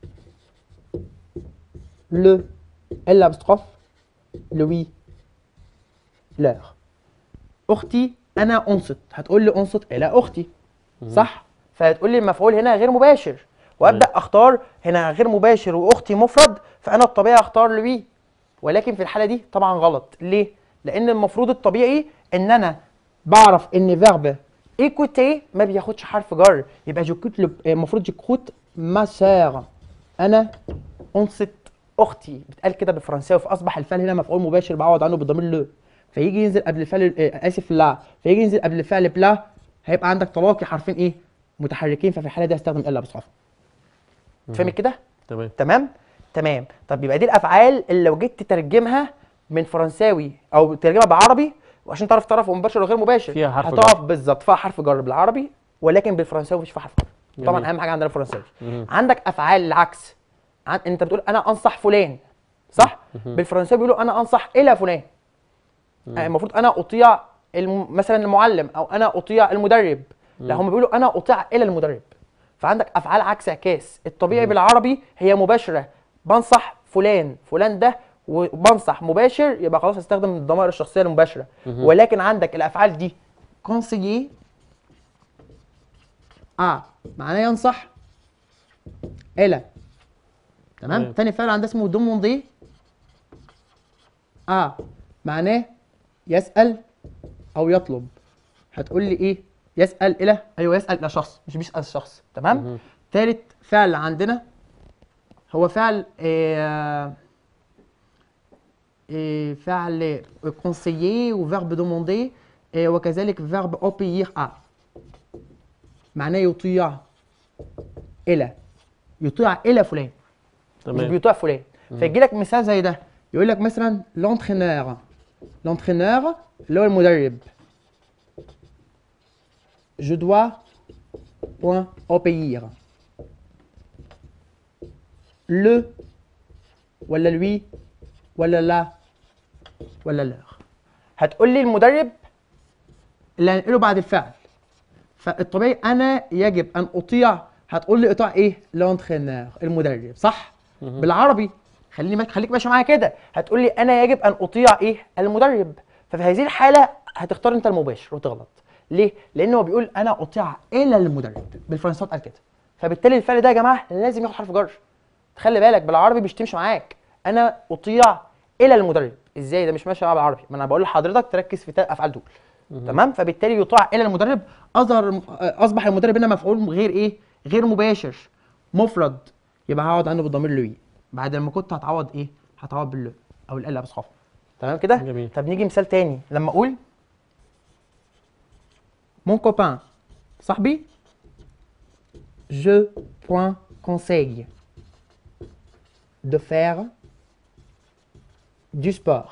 le l'apostrophe le oui l'heure اختي انا انصت هتقول لي انصت الى اختي صح فهتقول لي المفعول هنا غير مباشر وابدا اختار هنا غير مباشر واختي مفرد فانا الطبيعي اختار لوي ولكن في الحاله دي طبعا غلط ليه لان المفروض الطبيعي ان انا بعرف ان فيرب ايكوتي ما بياخدش حرف جر يبقى جوكوت لب- المفروض جوكوت ما سير انا انصت اختي بتقال كده بالفرنساوي فاصبح الفعل هنا مفعول مباشر بعوض عنه بالضمير لو فيجي ينزل قبل الفعل آه، اسف لا فيجي ينزل قبل الفعل بلا هيبقى عندك تلاقي حرفين ايه متحركين ففي الحاله دي هستخدم الا بصرف فهمت كده تمام تمام تمام طب يبقى دي الافعال اللي لو جيت تترجمها من فرنساوي او تترجمها بعربي وعشان تعرف تعرف مباشر وغير مباشر فيها حرف هتقف جر. بالظبط فيها حرف جر بالعربي ولكن بالفرنساوي مفيش فيها حرف جر طبعا جميل. اهم حاجه عندنا الفرنساوي مهم. عندك افعال العكس عن... انت بتقول انا انصح فلان صح بالفرنساوي بيقولوا انا انصح الى فلان آه، المفروض انا اطيع الم... مثلا المعلم او انا اطيع المدرب لا هم بيقولوا انا اطيع الى المدرب فعندك افعال عكس اعكاس الطبيعي بالعربي هي مباشره بنصح فلان فلان ده وبنصح مباشر يبقى خلاص هستخدم الضمائر الشخصيه المباشره ولكن عندك الافعال دي كونسيي اه معناه ينصح الى تمام تمام. تاني فعل عندها اسمه دوموندي اه معناه يسأل أو يطلب هتقول لي إيه؟ يسأل إلى أيوه يسأل إلى شخص مش بيسأل شخص تمام؟ مهم. تالت فعل عندنا هو فعل آه آه فعل conseiller وفيرب demander آه وكذلك فيرب obéir à معناه يطيع إلى يطيع إلى فلان مش تمام بيطيع فلان فيجي لك مثال زي ده يقول لك مثلا لونترينور لونترينور اللي هو المدرب je dois point obéir le ولا لوي ولا لا ولا لور هتقول لي المدرب اللي هنقله بعد الفعل فالطبيعي انا يجب ان اطيع هتقول لي اطاع ايه لونترينور المدرب صح مهم. بالعربي خليني ماشي خليك ماشي معايا كده هتقول لي انا يجب ان اطيع ايه المدرب ففي هذه الحاله هتختار انت المباشر وتغلط ليه لان هو بيقول انا اطيع الى المدرب بالفرنساوي قال كده فبالتالي الفعل ده يا جماعه لازم ياخد حرف جر خلي بالك بالعربي مش تمشي معاك انا اطيع الى المدرب ازاي ده مش ماشي معايا بالعربي ما انا بقول لحضرتك تركز في تلات افعال دول تمام فبالتالي يطاع الى المدرب اظهر اصبح المدرب هنا مفعول غير ايه غير مباشر مفرد يبقى هقعد عنده بالضمير لوي بعد لما كنت هتعوض ايه هتعوض باللو او ال بصحافه تمام كده جميل. طب نيجي مثال تاني لما اقول mon copain صاحبي je point conseille de faire du sport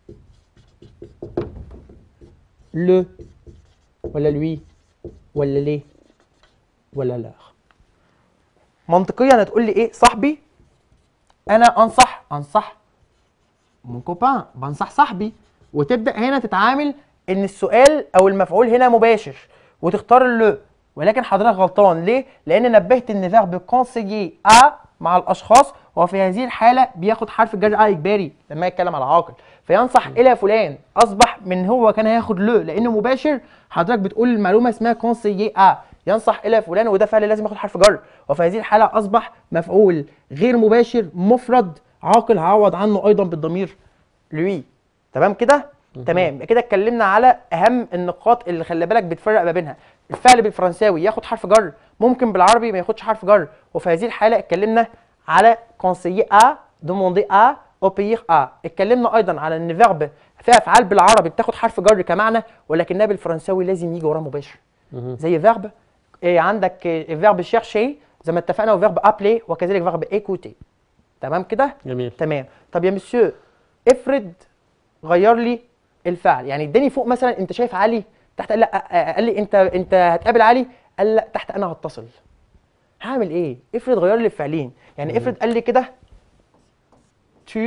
le ولا lui ولا ليه ولا لار منطقيا هتقول لي ايه صاحبي انا انصح انصح مون كوبان بنصح صاحبي وتبدا هنا تتعامل ان السؤال او المفعول هنا مباشر وتختار اللو ولكن حضرتك غلطان ليه؟ لان نبهت ان فيرب كونسيي ا مع الاشخاص وفي هذه الحاله بياخد حرف الجر ا اجباري لما يتكلم على عاقل فينصح الى فلان اصبح من هو كان هياخد لو لانه مباشر حضرتك بتقول المعلومه اسمها كونسيي ا ينصح الى فلان وده فعل لازم ياخد حرف جر وفي هذه الحاله اصبح مفعول غير مباشر مفرد عاقل هعوض عنه ايضا بالضمير لوي تمام كده تمام كده اتكلمنا على اهم النقاط اللي خلي بالك بتفرق ما بينها الفعل بالفرنساوي ياخد حرف جر ممكن بالعربي ما ياخدش حرف جر وفي هذه الحاله اتكلمنا على كونسيي ا دوموندي ا اوبير ا اتكلمنا ايضا على ان فيرب في افعال بالعربي بتاخد حرف جر كمعنى ولكنها بالفرنساوي لازم يجي وراه مباشر مهم. زي فيرب إيه عندك فيرب شيرشي زي ما اتفقنا وفيرب ابلي وكذلك فيرب ايكوتي تمام كده جميل تمام طب يا مسيو افرض غير لي الفعل يعني اداني فوق مثلا انت شايف علي تحت قال, لا قال لي انت انت هتقابل علي قال لا تحت انا هتصل هعمل ايه افرض غير لي الفعلين يعني افرض قال لي كده tu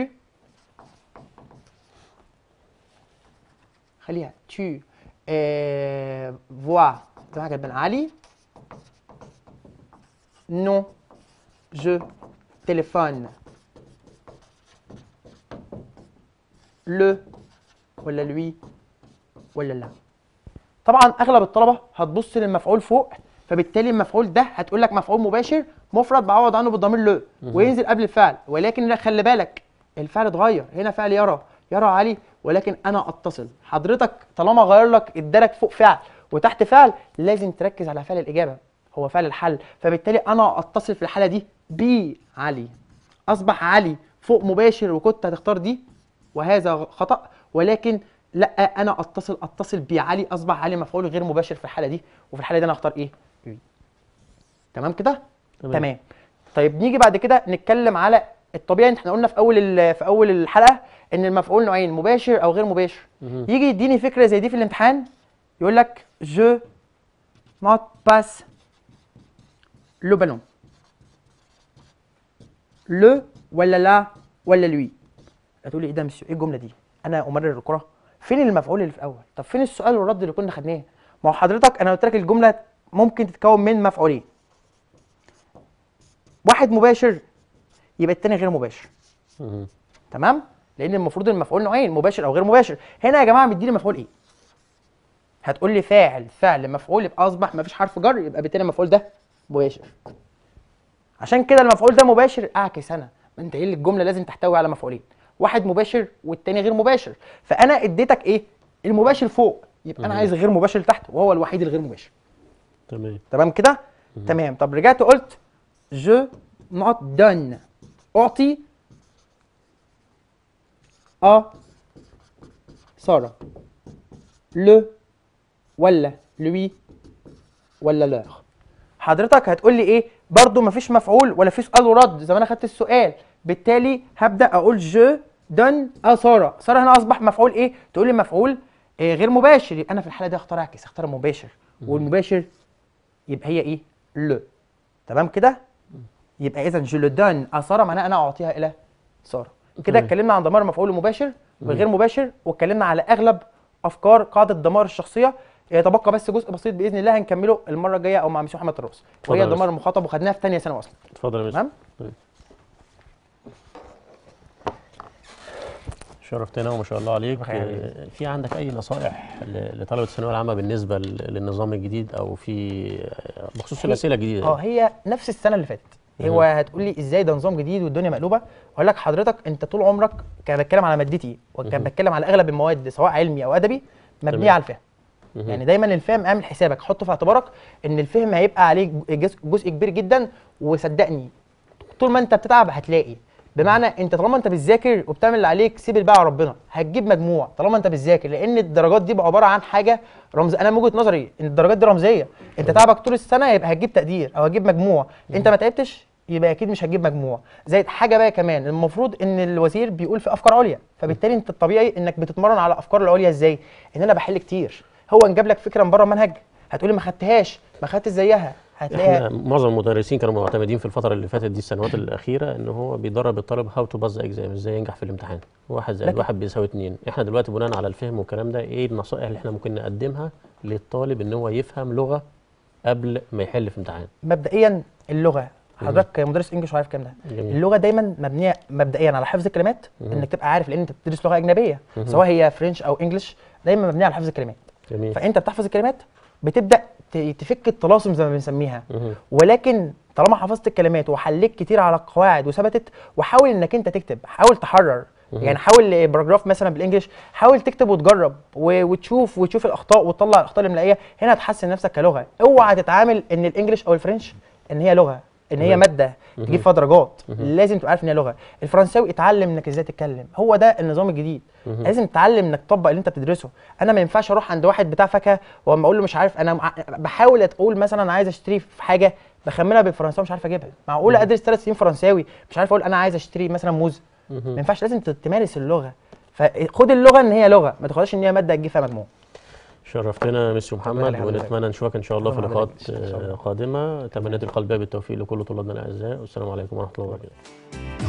خليها tu euh, vois زي ما كاتبين علي non je téléphone le ولا lui ولا لا طبعا اغلب الطلبه هتبص للمفعول فوق فبالتالي المفعول ده هتقول لك مفعول مباشر مفرد بعوض عنه بالضمير لو وينزل قبل الفعل ولكن لا خلي بالك الفعل اتغير هنا فعل يرى يرى علي ولكن انا اتصل حضرتك طالما غير لك ادالك فوق فعل وتحت فعل لازم تركز على فعل الاجابه هو فعل الحل فبالتالي انا اتصل في الحاله دي بعلي اصبح علي فوق مباشر وكنت هتختار دي وهذا خطا ولكن لا انا اتصل اتصل بعلي اصبح علي مفعول غير مباشر في الحاله دي وفي الحاله دي انا هختار ايه لوي. تمام كده تمام. تمام طيب نيجي بعد كده نتكلم على الطبيعي احنا قلنا في اول ال- في اول الحلقه ان المفعول نوعين مباشر او غير مباشر مهم. يجي يديني فكره زي دي في الامتحان يقول لك je not passe le ballon le ولا لا ولا لوي هتقول لي ايه ده يا مسيو ايه الجمله دي انا امرر الكره فين المفعول اللي في الاول طب فين السؤال والرد اللي كنا خدناه ما هو حضرتك انا قلت لك الجمله ممكن تتكون من مفعولين واحد مباشر يبقى التاني غير مباشر مهم. تمام لان المفروض المفعول نوعين مباشر او غير مباشر هنا يا جماعه مديني مفعول ايه هتقول لي فاعل فعل مفعول يبقى اصبح مفيش حرف جر يبقى بالتالي المفعول ده مباشر عشان كده المفعول ده مباشر اعكس انا ما انت ايه اللي الجمله لازم تحتوي على مفعولين واحد مباشر والتاني غير مباشر فانا اديتك ايه المباشر فوق يبقى انا مهم. عايز غير مباشر تحت وهو الوحيد الغير مباشر تمام تمام كده تمام طب رجعت قلت je not donne اعطي ا ساره le ولا lui ولا leur حضرتك هتقول لي ايه برضو مفيش مفعول ولا في سؤال ورد زي ما انا خدت السؤال بالتالي هبدا اقول je donne ا ساره ساره هنا اصبح مفعول ايه تقول لي مفعول إيه غير مباشر يبقى انا في الحاله دي اختار اعكس اختار مباشر والمباشر يبقى هي ايه لو تمام كده يبقى اذا جو لو دون ا ساره معناها انا اعطيها الى ساره كده تمام. اتكلمنا عن دمار المفعول المباشر والغير مباشر واتكلمنا على اغلب افكار قاعده دمار الشخصيه يتبقى بس جزء بسيط باذن الله هنكمله المره الجايه او مع ميسيو محمد الرؤوس اتفضل وهي يا دمار المخاطب وخدناها في ثانيه ثانوي اصلا اتفضل يا مستر تمام شرفتنا وما شاء الله عليك بخير يا حبيبي. آه، في عندك اي نصائح ل- لطلبه الثانويه العامه بالنسبه ل- للنظام الجديد او في آه، بخصوص الاسئله الجديده اه هي نفس السنه اللي فاتت هو هتقول لي ازاي ده نظام جديد والدنيا مقلوبه اقول لك حضرتك انت طول عمرك كان بتكلم على مادتي وكان بتكلم على اغلب المواد سواء علمي او ادبي مبنيه تمام. على الفهم مهم. يعني دايما الفهم اعمل حسابك حطه في اعتبارك ان الفهم هيبقى عليه جزء, جزء كبير جدا وصدقني طول ما انت بتتعب هتلاقي بمعنى انت طالما انت بتذاكر وبتعمل اللي عليك سيب الباقي على ربنا هتجيب مجموع طالما انت بتذاكر لان الدرجات دي بقى عباره عن حاجه رمز انا من وجهه نظري ان الدرجات دي رمزيه انت تعبك طول السنه يبقى هتجيب تقدير او هتجيب مجموع انت ما تعبتش يبقى اكيد مش هتجيب مجموع زائد حاجه بقى كمان المفروض ان الوزير بيقول في افكار عليا فبالتالي انت الطبيعي انك بتتمرن على افكار العليا ازاي ان انا بحل كتير هو ان جاب لك فكره من بره المنهج هتقولي ما خدتهاش ما خدتش زيها هتلاقيها احنا معظم المدرسين كانوا معتمدين في الفتره اللي فاتت دي السنوات الاخيره ان هو بيدرب الطالب هاو تو باز اكزام ازاي ينجح في الامتحان واحد زائد لكن- واحد بيساوي اتنين احنا دلوقتي بناء على الفهم والكلام ده ايه النصائح اللي احنا ممكن نقدمها للطالب ان هو يفهم لغه قبل ما يحل في امتحان مبدئيا اللغه حضرتك مدرس انجلش وعارف الكلام ده جميل. اللغه دايما مبنيه مبدئيا على حفظ الكلمات انك تبقى عارف لان انت بتدرس لغه اجنبيه سواء هي فرنش او انجلش دايما مبنيه على حفظ الكلمات جميل فانت بتحفظ الكلمات بتبدا ت- تفك الطلاسم زي ما بنسميها مهم. ولكن طالما حفظت الكلمات وحليت كتير على القواعد وثبتت وحاول انك انت تكتب حاول تحرر يعني حاول باراجراف مثلا بالانجلش حاول تكتب وتجرب و- وتشوف وتشوف الاخطاء وتطلع الاخطاء الاملائيه هنا هتحسن نفسك كلغه اوعى تتعامل ان الانجليش او الفرنش ان هي لغه ان هي تمام. ماده تجيب فيها درجات لازم تبقى عارف ان هي لغه الفرنساوي اتعلم انك ازاي تتكلم هو ده النظام الجديد لازم تتعلم انك تطبق اللي انت بتدرسه انا ما ينفعش اروح عند واحد بتاع فاكهه واما اقول له مش عارف انا مع- بحاول اقول مثلا عايز اشتري في حاجه بخمنها بالفرنساوي مش عارف اجيبها معقوله ادرس ثلاث سنين فرنساوي مش عارف اقول انا عايز اشتري مثلا موز ما ينفعش لازم ت- تمارس اللغه فخد اللغه ان هي لغه ما تاخدهاش ان هي ماده تجيب فيها مجموع شرفتنا مستر محمد يخليك يا حبيبي. ونتمنى نشوفك ان شاء الله في ربنا لقاءات يخليك. إن شاء الله. آه، قادمه تمنيات القلبيه بالتوفيق لكل طلابنا الاعزاء والسلام عليكم ورحمه الله وبركاته